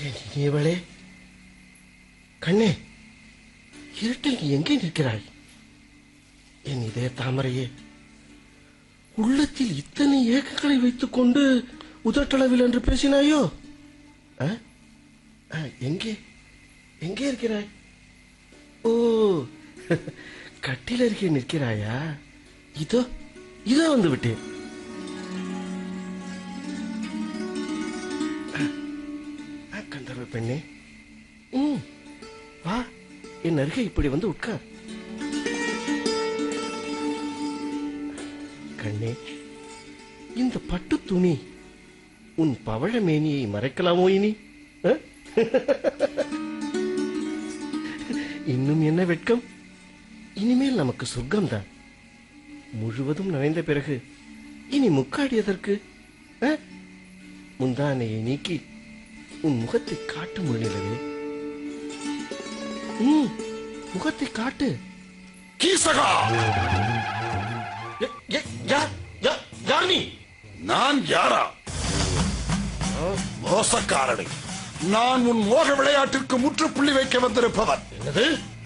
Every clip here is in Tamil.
என் இனியவளே கண்ணே இருட்டில் நீ எங்கே நிற்கிறாய் என் இதய தாமரையே உள்ளத்தில் இத்தனை ஏக்கங்களை வைத்துக் கொண்டு உதட்டளவில் என்று பேசினாயோ ஆ? ஆ, எங்கே எங்கே இருக்கிறாய் ஓ கட்டில் அருகே நிற்கிறாயா இதோ இதோ வந்து விட்டேன் ஆ, கந்தர்வ பெண்ணே ம் வா என் அருகே இப்படி வந்து உட்கார் கண்ணே இந்த பட்டு துணி உன் பவழ மேனியை மறைக்கலாமோ இனி ஆ? இன்னும் என்ன வெட்கம் இனிமேல் நமக்கு சொர்க்கம்தான் முழுவதும் நனைந்த பிறகு இனி முக்காடியதற்கு ஆ? முந்தானையை நீக்கி உன் முகத்தை காட்டு முன்னிலவே ம் முகத்தை காட்டு கீசகா ய- ய- யார் யா- யார் நீ நான் யாரா மோசக்காரனை நான் உன் மோக விளையாட்டிற்கு முற்றுப்புள்ளி வைக்க வந்திருப்பவன் என்னது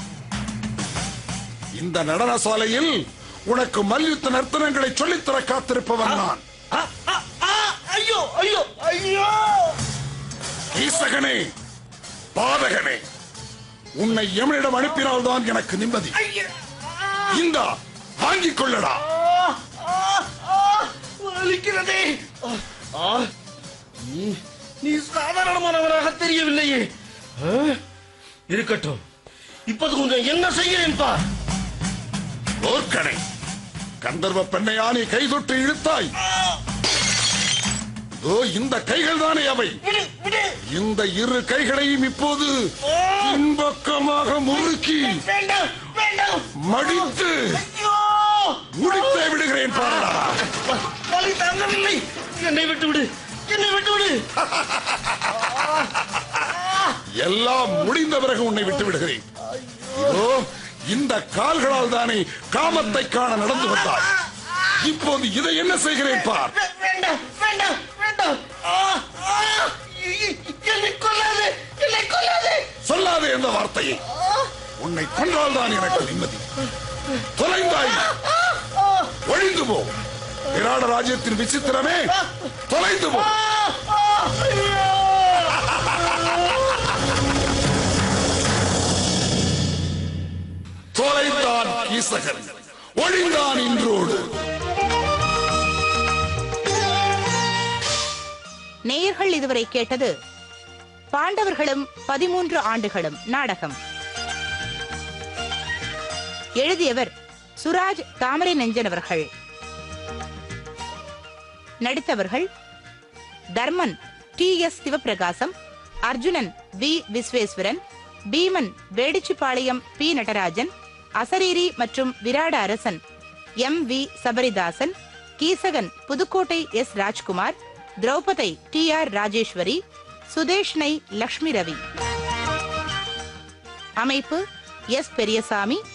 இந்த நடன சாலையில் உனக்கு மல்யுத்த நர்த்தனங்களை சொல்லித்தர காத்திருப்பவன் நான் ஆ, ஆ, ஆ, ஐயோ ஐயோ ஐயோ கீசகனே பாதகனே உன்னை எவனிடம் அனுப்பினால்தான் எனக்கு நிம்மதி ஐயா இந்தா வாங்கிக் கொள்ளடா ஆ, ஆ, ஆ, வலிக்கிறதே ஆ, ஆ, நீ நீ சாதாரணமானவராக தெரியவில்லையே ஆ, இருக்கட்டும் இப்போது கொஞ்சம் என்ன செய்கிறேன் பா ஓர்க்கனை கந்தர்வ பெண்ணையா நீ கை தொட்டு இழுத்தாய் ஓ இந்த கைகள் தானே அவை விடு விடு இந்த இரு கைகளையும் இப்போது பின்பக்கமாக முறுக்கி வேண்டாம் வேண்டாம் மடித்து ஐயோ முடித்தே விடுகிறேன் பாரடா வ- வலி தாங்கவில்லை என்னை விட்டு விடு என்னை விட்டு விடு எல்லாம் முடிந்த பிறகு உன்னை விட்டு விடுகிறேன் இதோ இந்த கால்களால் தானே காமத்தை காண நடந்து வந்தாய் இப்போது இதை என்ன செய்கிறேன் பார் வே- வேண்டாம் வேண்டாம் வேண்டாம் ஆ, ஆ, இ- இ- என்னை கொல்லாதே என்னை கொல்லாதே சொல்லாதே என்ற வார்த்தையை உன்னை கொன்றால் தான் எனக்கு நிம்மதி தொலைந்தாய் ஒழிந்து போ விராட ராஜ்யத்தின் விசித்திரமே தொலைந்து போ ஆ, ஆ, ஐயோ தொலைந்தான் ஈசகன் ஒழிந்தான் இன்றோடு நேயர்கள் இதுவரை கேட்டது பாண்டவர்களும் பதிமூன்று ஆண்டுகளும் நாடகம் எழுதியவர் சுராஜ் தாமரை நெஞ்சன் அவர்கள் நடித்தவர்கள் Dharman T S Sivaprakasam Arjunan V Visweswaran Bheeman Vedichipalayam P Natarajan அசரீரி மற்றும் விராட அரசன் M V Sabaridasan Keechakan Pudukkottai S Rajkumar Draupadi T R Rajeswari Sudeshna Lakshmi Ravi அமைப்பு எஸ் பெரியசாமி